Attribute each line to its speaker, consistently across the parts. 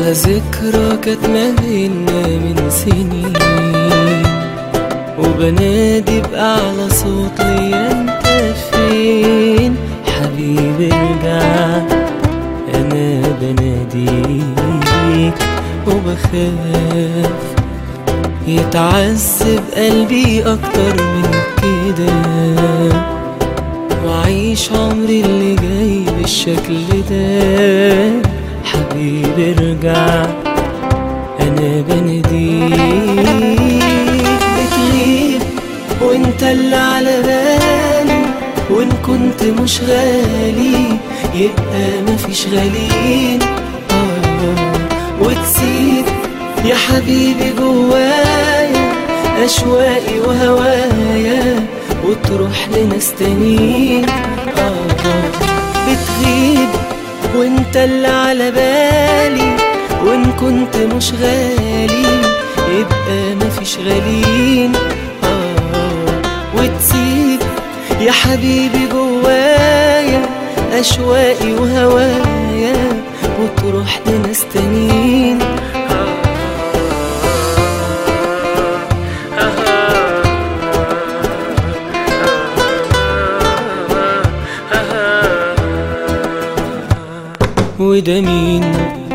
Speaker 1: على ذكرى كانت ما بينا من سنين وبنادي بأعلى صوت ليا انت فين حبيبي ارجع انا بناديك وبخاف يتعذب قلبي اكتر من كده وعيش عمري اللي جاي بالشكل ده حبيبي ارجع انا بناديك بتغيب وانت اللي على بالي وان كنت مش غالي يبقى مفيش غاليين آه وتسيب يا حبيبي جوايا اشواقي وهوايا وتروح لناس تانيين آه بتغيب وانت اللي على بالي وان كنت مش غالي يبقى مفيش غاليين آه وتسيب يا حبيبي جوايا اشواقي وهوايا وتروح لناس تانيين وده مين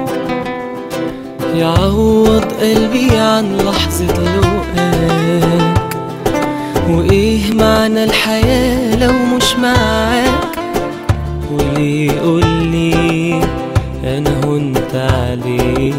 Speaker 1: يعوض قلبي عن لحظة لقاك وإيه معنى الحياة لو مش معاك وليه قولي أنا هنت عليك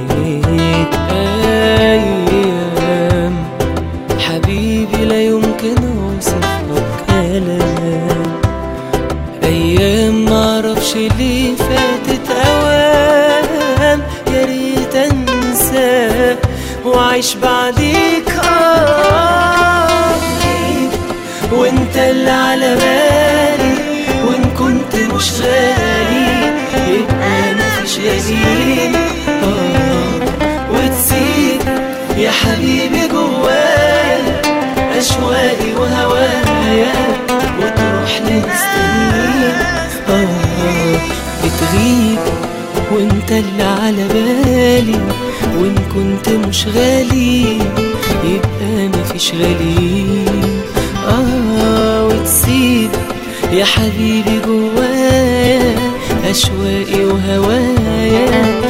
Speaker 1: أيام حبيبي لا يمكن أوصفها بكلام أيام معرفش ليه فاتت أوام يا ريت أنسى وأعيش بعديك آه وأنت اللي على بالي وإن كنت مش غالي يبقى مفيش غالي آه وتسيب يا حبيبي جوايا أشواقي وهوايا وتروح لنستنيك آه بتغيب وانت اللي على بالي وان كنت مش غالي يبقى مفيش غالي آه وتسيب يا حبيبي جوايا أشواقي وهوايا